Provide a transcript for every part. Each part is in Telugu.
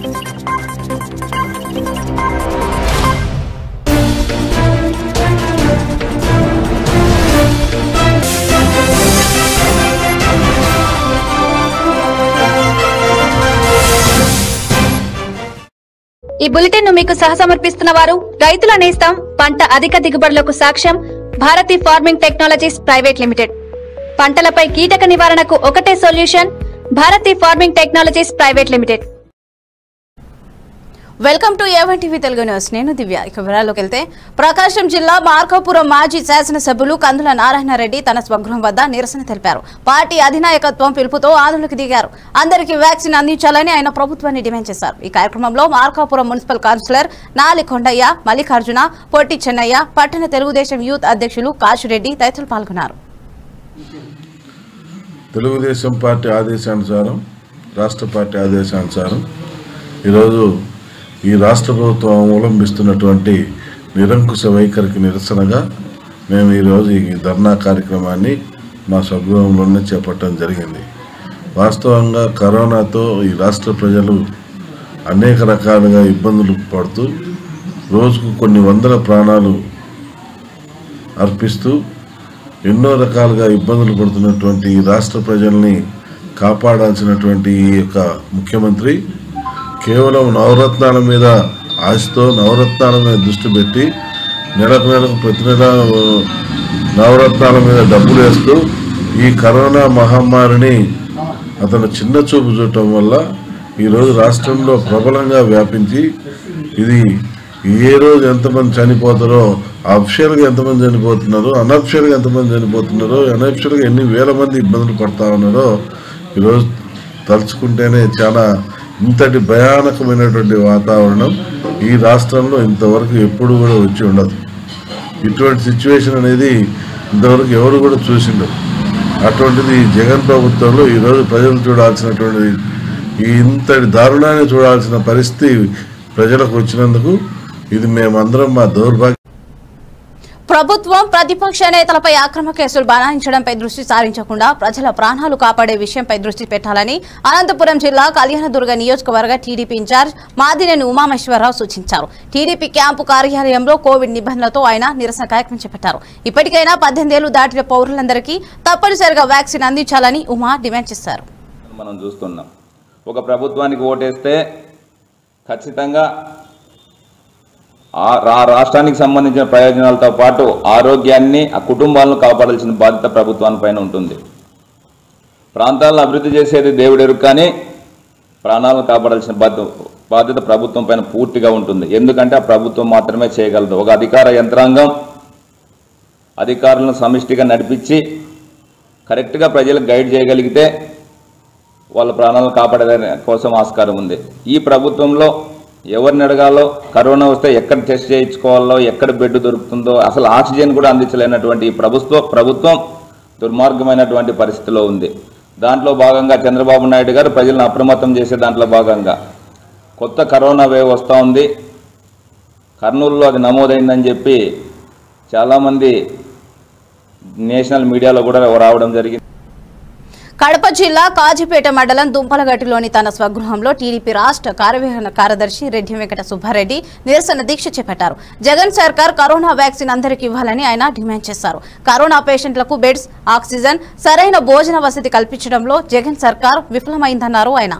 ఈ బులెటిన్ ను మీకు సహసమర్పిస్తున్న వారు రైతుల నేస్తం పంట అధిక దిగుబడులకు సాక్ష్యం Bharati farming technologies private limited పంటలపై కీటక నివారణకు ఒకటే solution Bharati farming technologies private limited welcome to A one TV Telugu news నేను దివ్య ఇక వివరాల్లోకి వెళ్తే ప్రకాశం జిల్లా మార్కాపురం మాజీ శాసనసభ్యులు కందుల నారాయణరెడ్డి తన స్వగృహం వద్ద నిరసన తెలిపారు పార్టీ అధినాయకత్వం పిలుపుతో ఆందోళనకు దిగారు అందరికీ వ్యాక్సిన్ అందించాలని ఆయన ప్రభుత్వాన్ని డిమాండ్ చేశారు ఈ కార్యక్రమంలో మార్కాపురం మున్సిపల్ కౌన్సిలర్ నాలి కొండయ్య మల్లికార్జున పొట్టి చెన్నయ్య పట్టణ తెలుగుదేశం యూత్ అధ్యక్షులు కాశిరెడ్డి తదితరులు పాల్గొన్నారు తెలుగుదేశం పార్టీ ఆదేశానుసారం రాష్ట్ర పార్టీ ఆదేశానుసారం ఈరోజు ఈ రాష్ట్ర ప్రభుత్వం అవలంబిస్తున్నటువంటి నిరంకుశ వైఖరికి నిరసనగా మేము ఈరోజు ఈ ధర్నా కార్యక్రమాన్ని మా స్వగృహంలోనే చేపట్టడం జరిగింది వాస్తవంగా కరోనాతో ఈ రాష్ట్ర ప్రజలు అనేక రకాలుగా ఇబ్బందులు పడుతూ రోజుకు కొన్ని వందల ప్రాణాలు అర్పిస్తూ ఎన్నో రకాలుగా ఇబ్బందులు పడుతున్నటువంటి ఈ రాష్ట్ర ప్రజల్ని కాపాడాల్సినటువంటి ఈ యొక్క ముఖ్యమంత్రి కేవలం నవరత్నాల మీద ఆశతో నవరత్నాల మీద దృష్టి పెట్టి నెలకు నెలకు ప్రతి నెల ఆ, నవరత్నాల మీద డబ్బులు వేస్తూ ఈ కరోనా మహమ్మారిని అతను చిన్న చూపు చూడటం వల్ల ఈరోజు రాష్ట్రంలో ప్రబలంగా వ్యాపించి ఇది ఏ రోజు ఎంతమంది చనిపోతారో అఫిషియల్గా ఎంతమంది చనిపోతున్నారో అనఫిషియల్గా ఎంతమంది చనిపోతున్నారో అనఫిషియల్గా ఎన్ని వేల మంది ఇబ్బందులు పడతా ఉన్నారో ఈరోజు తలుచుకుంటేనే చాలా ఇంతటి భయానకమైనటువంటి వాతావరణం ఈ రాష్ట్రంలో ఇంతవరకు ఎప్పుడు కూడా వచ్చి ఉండదు ఇటువంటి సిచ్యువేషన్ అనేది ఇంతవరకు ఎవరు కూడా చూసిండరు అటువంటిది ఈ జగన్ ప్రభుత్వంలో ఈరోజు ప్రజలు చూడాల్సినటువంటి ఈ ఇంతటి దారుణాన్ని చూడాల్సిన పరిస్థితి ప్రజలకు వచ్చినందుకు ఇది మేమందరం మా దౌర్భాగ్యం ప్రభుత్వం ప్రతిపక్ష నేతలపై అక్రమ కేసులు బనాయించడంపై దృష్టి సారించకుండా ప్రజల ప్రాణాలు కాపాడే విషయంపై దృష్టి పెట్టాలని అనంతపురం జిల్లా కళ్యాణదుర్గ నియోజకవర్గ టీడీపీ ఇన్ఛార్జ్ మాదినేని ఉమామేశ్వరరావు సూచించారు టీడీపీ క్యాంపు కార్యాలయంలో కోవిడ్ నిబంధనలతో ఆయన నిరసన కార్యక్రమం చేపట్టారు ఇప్పటికైనా పద్దెనిమిదేళ్లు దాటిన పౌరులందరికీ తప్పనిసరిగా వ్యాక్సిన్ అందించాలని ఉమా డిమాండ్ చేశారు మనం చూస్తున్నాం ఒక ప్రభుత్వానికి ఓటేస్తే ఖచ్చితంగా ఆ రా- రాష్ట్రానికి సంబంధించిన ప్రయోజనాలతో పాటు ఆరోగ్యాన్ని ఆ కుటుంబాలను కాపాడాల్సిన బాధ్యత ప్రభుత్వాన్ని పైన ఉంటుంది ప్రాంతాలను అభివృద్ధి చేసేది దేవుడెరు కానీ ప్రాణాలను కాపాడాల్సిన బాధ్యత బాధ్యత ప్రభుత్వం పైన పూర్తిగా ఉంటుంది ఎందుకంటే ఆ ప్రభుత్వం మాత్రమే చేయగలదు ఒక అధికార యంత్రాంగం అధికారులను సమిష్టిగా నడిపించి కరెక్ట్గా ప్రజలకు గైడ్ చేయగలిగితే వాళ్ళ ప్రాణాలను కాపాడే కోసం ఆస్కారం ఉంది ఈ ప్రభుత్వంలో ఎవరిని అడగాలో కరోనా వస్తే ఎక్కడ టెస్ట్ చేయించుకోవాలో ఎక్కడ బెడ్ దొరుకుతుందో అసలు ఆక్సిజన్ కూడా అందించలేనటువంటి ఈ ప్రభుత్వ ప్రభుత్వం దుర్మార్గమైనటువంటి పరిస్థితిలో ఉంది దాంట్లో భాగంగా చంద్రబాబు నాయుడు గారు ప్రజలను అప్రమత్తం చేసే దాంట్లో భాగంగా కొత్త కరోనా వేవ్ వస్తూ ఉంది కర్నూలులో అది నమోదైందని చెప్పి చాలామంది నేషనల్ మీడియాలో కూడా రావడం జరిగింది కడప జిల్లా కాజీపేట మండలం దుంపలగట్టులోని తన స్వగృహంలో టీడీపీ రాష్ట్ర కార్యనిర్వహణ కార్యదర్శి రెడ్డి వెంకట సుబ్బారెడ్డి నిరసన దీక్ష చేపట్టారు జగన్ సర్కార్ కరోనా వ్యాక్సిన్ అందరికీ ఇవ్వాలని ఆయన డిమాండ్ చేశారు కరోనా పేషెంట్లకు బెడ్స్ ఆక్సిజన్ సరైన భోజన వసతి కల్పించడంలో జగన్ సర్కార్ విఫలమైందన్నారు ఆయన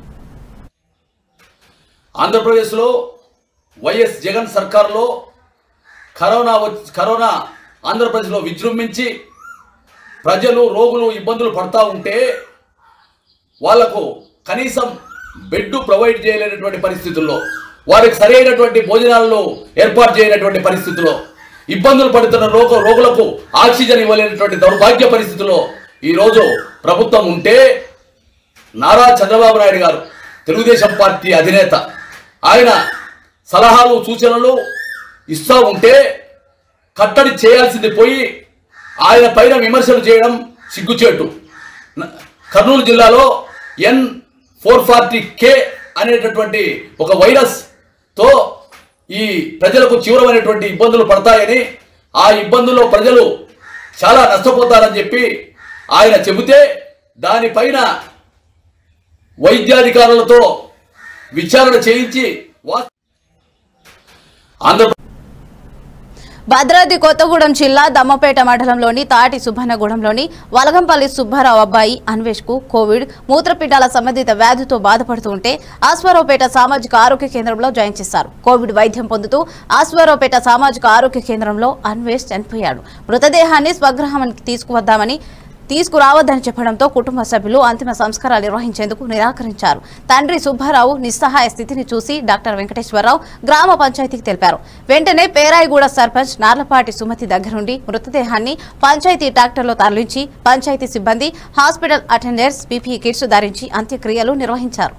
ఆంధ్రప్రదేశ్లో వైఎస్ జగన్ సర్కార్లో కరోనా వచ్చి కరోనా ఆంధ్రప్రదేశ్లో విజృంభించి ప్రజలు రోగులు ఇబ్బందులు పడతా ఉంటే వాళ్లకు కనీసం బెడ్ ప్రొవైడ్ చేయలేనటువంటి పరిస్థితుల్లో వారికి సరైనటువంటి భోజనాలను ఏర్పాటు చేయనటువంటి పరిస్థితుల్లో ఇబ్బందులు పడుతున్న రోగ రోగులకు ఆక్సిజన్ ఇవ్వలేనటువంటి దౌర్భాగ్య పరిస్థితుల్లో ఈరోజు ప్రభుత్వం ఉంటే నారా చంద్రబాబు నాయుడు గారు తెలుగుదేశం పార్టీ అధినేత ఆయన సలహాలు సూచనలు ఇస్తూ ఉంటే కట్టడి చేయాల్సింది పోయి ఆయన పైన విమర్శలు చేయడం సిగ్గుచేటు న- కర్నూలు జిల్లాలో ఎన్ ఫోర్ ఫార్టీ కే అనేటటువంటి ఒక వైరస్ తో ఈ ప్రజలకు తీవ్రమైనటువంటి ఇబ్బందులు పడతాయని ఆ ఇబ్బందుల్లో ప్రజలు చాలా నష్టపోతారని చెప్పి ఆయన చెబితే దానిపైన వైద్యాధికారులతో విచారణ చేయించి వా- ఆంధ్ర భద్రాద్రి కొత్తగూడెం జిల్లా దమ్మపేట మండలంలోని తాటి సుబ్బన్నగూడెంలోని వలగంపల్లి సుబ్బారావు అబ్బాయి అన్వేష్ కు కోవిడ్ మూత్రపిండాల సంబంధిత వ్యాధితో బాధపడుతుంటే ఆస్వారావుపేట సామాజిక ఆరోగ్య కేంద్రంలో జాయిన్ చేశారు కోవిడ్ వైద్యం పొందుతూ ఆస్వారావుపేట సామాజిక ఆరోగ్య కేంద్రంలో అన్వేష్ చనిపోయాడు మృతదేహాన్ని స్వగ్రహానికి తీసుకువద్దామని తీసుకురావద్దని చెప్పడంతో కుటుంబ సభ్యులు అంతిమ సంస్కారాలు నిర్వహించేందుకు నిరాకరించారు తండ్రి సుబ్బారావు నిస్సహాయ స్థితిని చూసి డాక్టర్ వెంకటేశ్వరరావు గ్రామ పంచాయతీకి తెలిపారు వెంటనే పేరాయిగూడ సర్పంచ్ నార్లపాటి సుమతి దగ్గరుండి మృతదేహాన్ని పంచాయతీ ట్రాక్టర్లో తరలించి పంచాయతీ సిబ్బంది హాస్పిటల్ అటెండర్స్ పీపీ కిట్స్ ధరించి అంత్యక్రియలు నిర్వహించారు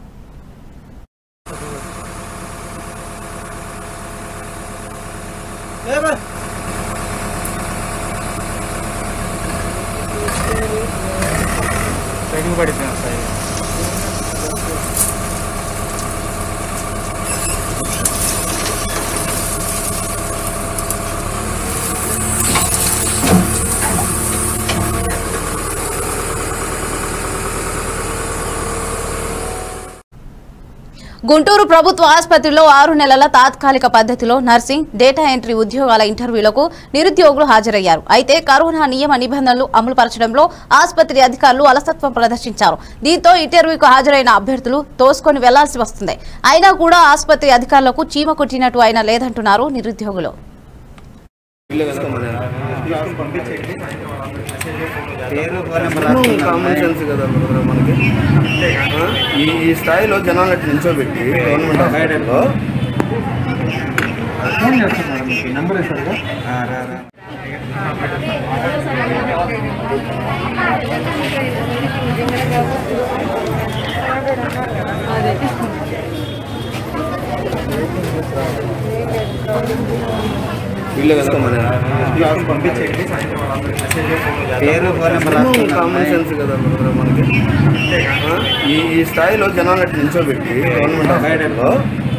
ట్రైనింగ్ పడిపోయింది సార్ గుంటూరు ప్రభుత్వ ఆసుపత్రిలో ఆరు నెలల తాత్కాలిక పద్ధతిలో నర్సింగ్ డేటా ఎంట్రీ ఉద్యోగాల ఇంటర్వ్యూలకు నిరుద్యోగులు హాజరయ్యారు అయితే కరోనా నియమ నిబంధనలు అమలు పరచడంలో ఆసుపత్రి అధికారులు అలసత్వం ప్రదర్శించారు దీంతో ఇంటర్వ్యూకు హాజరైన అభ్యర్థులు తోసుకొని వెళ్లాల్సి వస్తుంది అయినా కూడా ఆసుపత్రి అధికారులకు చీమ కుట్టినట్టు అయినా లేదంటున్నారు నిరుద్యోగులు కామన్ సెన్స్ కదా బ్రదర్ మనకి ఆ? ఈ ఈ స్థాయిలో జనాలు అట్లా నిల్చోబెట్టి గవర్నమెంట్ హాస్పిటల్లో ఫోన్ చేస్తాను మేడం మీకు నెంబర్ ఇస్తారుగా రా రా వీళ్ళే కదా మన పంపించేయండి సాయంత్రం వాళ్ళందరికీ మెసేజ్ పేరు ఫోన్ నెంబర్ కామన్ సెన్స్ కదా బ్రదర్ మనకి ఆ? ఈ ఈ స్థాయిలో జనాలు అట్లా నిల్చోబెట్టి గవర్నమెంట్ హాస్పిటల్లో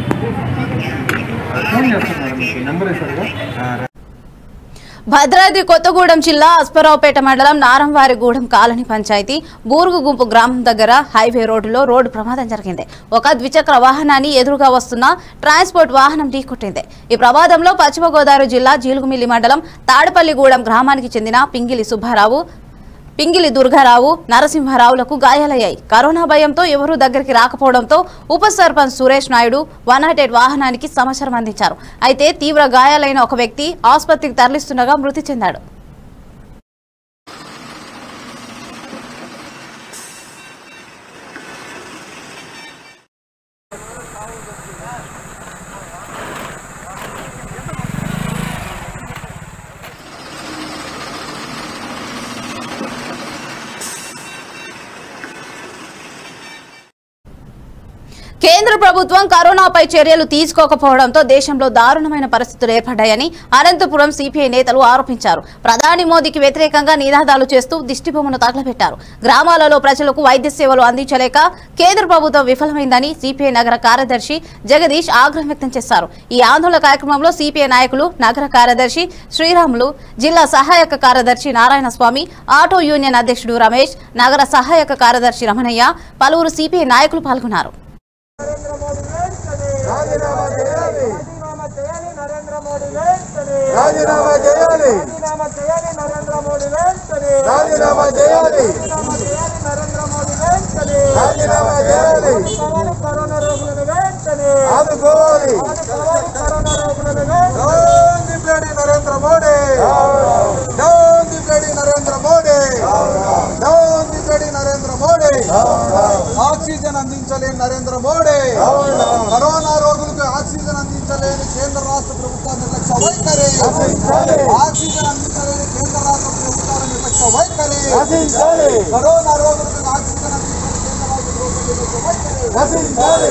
ఫోన్ చేస్తాను మేడం మీకు నెంబర్ ఇస్తారుగా రా భద్రాద్రి కొత్తగూడెం జిల్లా అస్పరావుపేట మండలం నారంవారిగూడెం కాలనీ పంచాయతీ బూరుగు గుంపు గ్రామం దగ్గర హైవే రోడ్డులో రోడ్డు ప్రమాదం జరిగింది ఒక ద్విచక్ర వాహనాన్ని ఎదురుగా వస్తున్న ట్రాన్స్పోర్ట్ వాహనం ఢీకొట్టింది ఈ ప్రమాదంలో పశ్చిమ గోదావరి జిల్లా జీలుగుమిల్లి మండలం తాడపల్లిగూడెం గ్రామానికి చెందిన పింగిలి సుబ్బారావు పింగిలి దుర్గారావు నరసింహారావులకు గాయాలయ్యాయి కరోనా భయంతో ఎవరూ దగ్గరికి రాకపోవడంతో ఉప sarpanch Suresh Naidu one not eight వాహనానికి సమాచారం అందించారు అయితే తీవ్ర గాయాలైన ఒక వ్యక్తి ఆసుపత్రికి తరలిస్తుండగా మృతి చెందాడు కేంద్ర ప్రభుత్వం కరోనాపై చర్యలు తీసుకోకపోవడంతో దేశంలో దారుణమైన పరిస్థితులు ఏర్పడ్డాయని అనంతపురం సిపిఐ నేతలు ఆరోపించారు ప్రధాని మోదీకి వ్యతిరేకంగా నినాదాలు చేస్తూ దిష్టిబొమ్మను తగలబెట్టారు గ్రామాలలో ప్రజలకు వైద్య సేవలు అందించలేక కేంద్ర ప్రభుత్వం విఫలమైందని సిపిఐ నగర కార్యదర్శి జగదీష్ ఆగ్రహం వ్యక్తం చేశారు ఈ ఆందోళన కార్యక్రమంలో సిపిఐ నాయకులు నగర కార్యదర్శి శ్రీరాములు జిల్లా సహాయక కార్యదర్శి నారాయణ స్వామి ఆటో యూనియన్ అధ్యక్షుడు రమేష్ నగర సహాయక కార్యదర్శి రమణయ్య పలువురు సిపిఐ నాయకులు పాల్గొన్నారు రాజీనామా చేయాలి రాజీనామా చేయాలి రాజీనామా చేయాలి ఆదుకోవాలి down the bloody Narendra Modi down the bloody Narendra Modi down the bloody Narendra Modi oxygen అందించలేని నరేంద్ర మోడీ కరోనా రోగులకు ఆక్సిజన్ అందించలేని కేంద్ర రాష్ట్ర ప్రభుత్వ నిర్లక్ష్య వైఖరి ఆక్సిజన్ అందించలేని కేంద్ర రాష్ట్ర ప్రభుత్వాల నిర్లక్ష్య వైఖరి కరోనా రోగులకు ఆక్సిజన్ అందించలేని కేంద్ర రాష్ట్ర ప్రభుత్వ నిర్లక్ష్య వైఖరి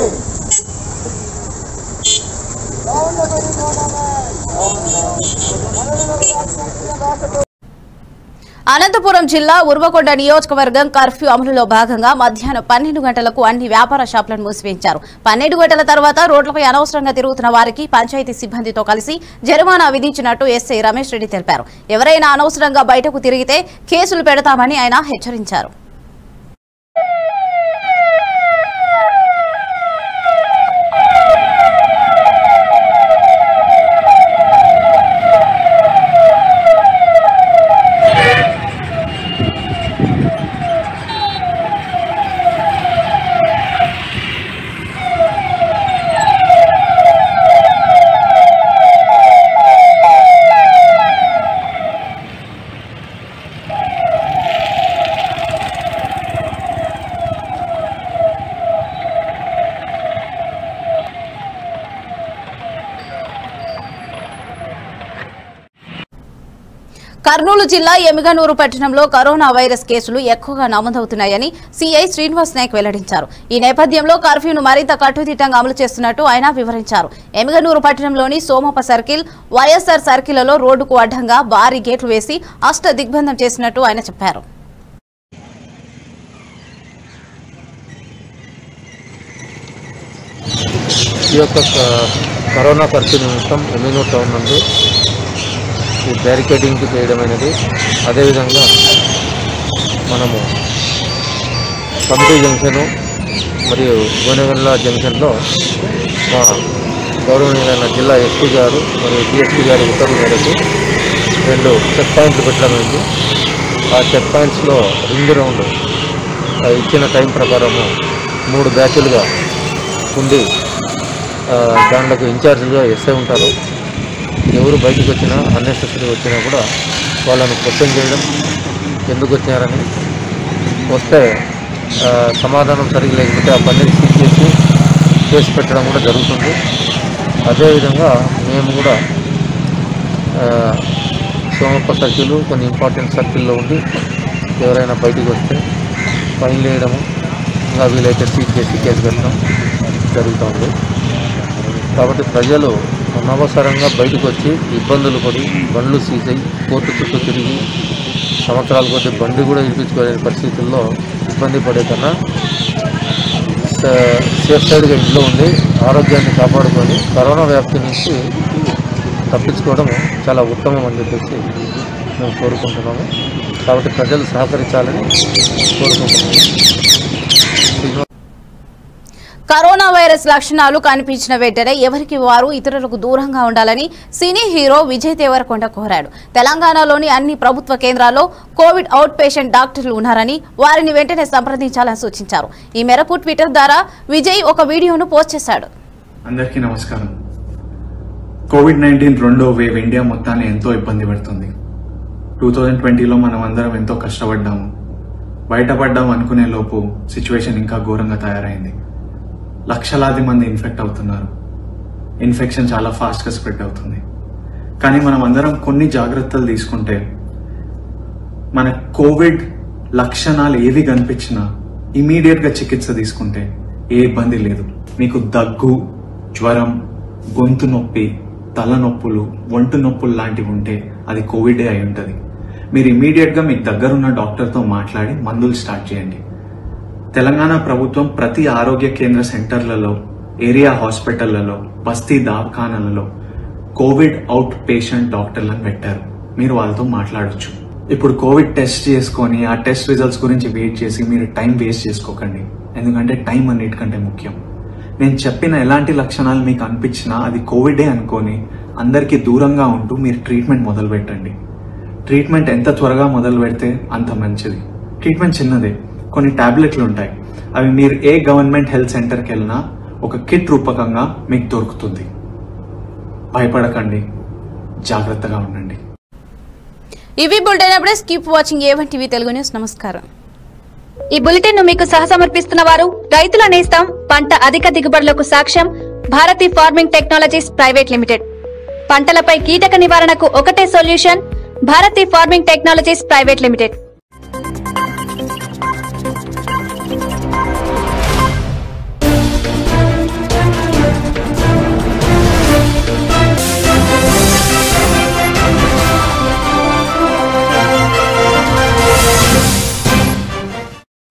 అనంతపురం జిల్లా ఉర్వకొండ నియోజకవర్గం కర్ఫ్యూ అమలులో భాగంగా మధ్యాహ్నం పన్నెండు గంటలకు అన్ని వ్యాపార షాపులను మూసివేయించారు పన్నెండు గంటల తర్వాత రోడ్లపై అనవసరంగా తిరుగుతున్న వారికి పంచాయతీ సిబ్బందితో కలిసి జరిమానా విధించినట్టు ఎస్ఐ రమేష్ రెడ్డి తెలిపారు ఎవరైనా అనవసరంగా బయటకు తిరిగితే కేసులు పెడతామని ఆయన హెచ్చరించారు కర్నూలు జిల్లా ఎమిగనూరు పట్టణంలో కరోనా వైరస్ కేసులు ఎక్కువగా నమోదవుతున్నాయని సీఐ శ్రీనివాస్ నాయక్ వెల్లడించారు ఈ నేపథ్యంలో కర్ఫ్యూను మరింత కట్టుదిట్టంగా అమలు చేస్తున్నట్టు ఆయన వివరించారు ఎమిగనూరు పట్టణంలోని సోమప్ప సర్కిల్ వైఎస్ఆర్ సర్కిళ్లలో రోడ్డుకు అడ్డంగా భారీ గేట్లు వేసి అష్ట దిగ్బంధం చేసినట్టు ఆయన చెప్పారు ఈ యొక్క క- కరోనా కర్ఫ్యూ నిమిత్తం ఎమ్మెనూరు టౌన్ నందు ఈ బ్యారికేడింగ్ చేయడం అనేది అదేవిధంగా మనము కమిటీ జంక్షను మరియు గోనెగండ్ల జంక్షన్లో మా గౌరవనీయులైన జిల్లా ఎస్పీ గారు మరియు డిఎస్పీ గారి ఉత్తర్వుల మేరకు రెండు చెక్ పాయింట్లు పెట్టడం అయింది ఆ చెక్ పాయింట్స్లో రింగ్ రౌండ్ ఆ ఇచ్చిన టైం ప్రకారము మూడు బ్యాచ్లుగా ఉండి ఆ, దాంట్లోకి ఇన్ఛార్జ్గా ఎస్ఐ ఉంటారు ఎవరు బయటకు వచ్చినా అన్నెసెసరీ వచ్చినా కూడా వాళ్ళను క్వశ్చన్ చేయడం ఎందుకు వచ్చారని వస్తే ఆ, సమాధానం సరిగ్గా లేకపోతే ఆ పనిని సీజ్ చేసి కేసు పెట్టడం కూడా జరుగుతుంది అదేవిధంగా మేము కూడా ఆ, సోమప్ప సర్కిల్ కొన్ని ఇంపార్టెంట్ సర్కిల్లో ఉండి ఎవరైనా బయటికి వస్తే ఫైన్ వేయడము ఇంకా వీలైతే సీజ్ చేసి కేసు పెట్టడం జరుగుతుంది కాబట్టి ప్రజలు అనవసరంగా బయటకు వచ్చి ఇబ్బందులు పడి బండ్లు సీజ్ అయ్యి కోర్టు చుట్టూ తిరిగి సంవత్సరాల కొద్ది బండి కూడా ఇప్పించుకోలేని పరిస్థితుల్లో ఇబ్బంది పడే కన్నా స- సేఫ్ సైడ్గా ఇంట్లో ఉండి ఆరోగ్యాన్ని కాపాడుకొని కరోనా వ్యాప్తి నుంచి తప్పించుకోవడం చాలా ఉత్తమం అని చెప్పేసి మేము కోరుకుంటున్నాము కాబట్టి ప్రజలు సహకరించాలని కోరుకుంటున్నాము శ్రీనివాస్ కరోనా వైరస్ లక్షణాలు కనిపించిన వెంటనే ఎవరికి వారు ఇతరులకు దూరంగా ఉండాలని సినీ హీరో విజయ్ దేవరకొండ కోరాడు తెలంగాణలోని అన్ని ప్రభుత్వ కేంద్రాల్లో కోవిడ్ అవుట్ పేషెంట్ డాక్టర్లు ఉన్నారని వారిని వెంటనే సంప్రదించాలని సూచించారు ఈ మేరకు ట్విట్టర్ ద్వారా విజయ్ ఒక వీడియోను పోస్ట్ చేశాడు అందరికీ నమస్కారం కోవిడ్ నైన్టీన్ రెండో వేవ్ ఇండియా మొత్తాన్ని ఎంతో ఇబ్బంది పెడుతుంది టూ థౌజండ్ ట్వంటీలో మనం అందరం ఎంతో కష్టపడ్డాము బయటపడ్డాం అనుకునే లోపు సిచ్యువేషన్ ఇంకా ఘోరంగా తయారైంది లక్షలాది మంది ఇన్ఫెక్ట్ అవుతున్నారు ఇన్ఫెక్షన్ చాలా ఫాస్ట్గా స్ప్రెడ్ అవుతుంది కానీ మనం అందరం కొన్ని జాగ్రత్తలు తీసుకుంటే మన కోవిడ్ లక్షణాలు ఏవి కనిపించినా ఇమీడియట్ గా చికిత్స తీసుకుంటే ఏ ఇబ్బంది లేదు మీకు దగ్గు జ్వరం గొంతు నొప్పి తలనొప్పులు ఒంటు నొప్పులు లాంటివి ఉంటే అది కోవిడే అయి ఉంటుంది మీరు ఇమీడియట్ గా మీకు దగ్గరున్న డాక్టర్తో మాట్లాడి మందులు స్టార్ట్ చేయండి తెలంగాణ ప్రభుత్వం ప్రతి ఆరోగ్య కేంద్ర సెంటర్లలో ఏరియా హాస్పిటళ్లలో బస్తీ దవాఖానాలలో కోవిడ్ అవుట్ పేషెంట్ డాక్టర్లను పెట్టారు మీరు వాళ్ళతో మాట్లాడొచ్చు ఇప్పుడు కోవిడ్ టెస్ట్ చేసుకొని ఆ టెస్ట్ రిజల్ట్స్ గురించి వెయిట్ చేసి మీరు టైం వేస్ట్ చేసుకోకండి ఎందుకంటే టైం అన్నిటికంటే ముఖ్యం నేను చెప్పిన ఎలాంటి లక్షణాలు మీకు అనిపించినా అది కోవిడే అనుకొని అందరికీ దూరంగా ఉంటూ మీరు ట్రీట్మెంట్ మొదలు పెట్టండి ట్రీట్మెంట్ ఎంత త్వరగా మొదలు పెడితే అంత మంచిది ట్రీట్మెంట్ చిన్నదే కొన్ని టాబ్లెట్లు ఉంటాయి అవి మీరు ఏ గవర్నమెంట్ హెల్త్ సెంటర్కి వెళ్ళినా ఒక కిట్ రూపకంగా మీకు దొరుకుతుంది భయపడకండి జాగ్రత్తగా ఉండండి ఇవి bulletin updates keep watching A one TV Telugu news నమస్కారం ఈ బులెటిన్ ను మీకు సహసమర్పిస్తున్న వారు రైతుల నేస్తం పంట అధిక దిగుబడులకు సాక్ష్యం Bharati farming technologies private limited పంటలపై కీటక నివారణకు ఒకటే solution Bharati farming technologies private limited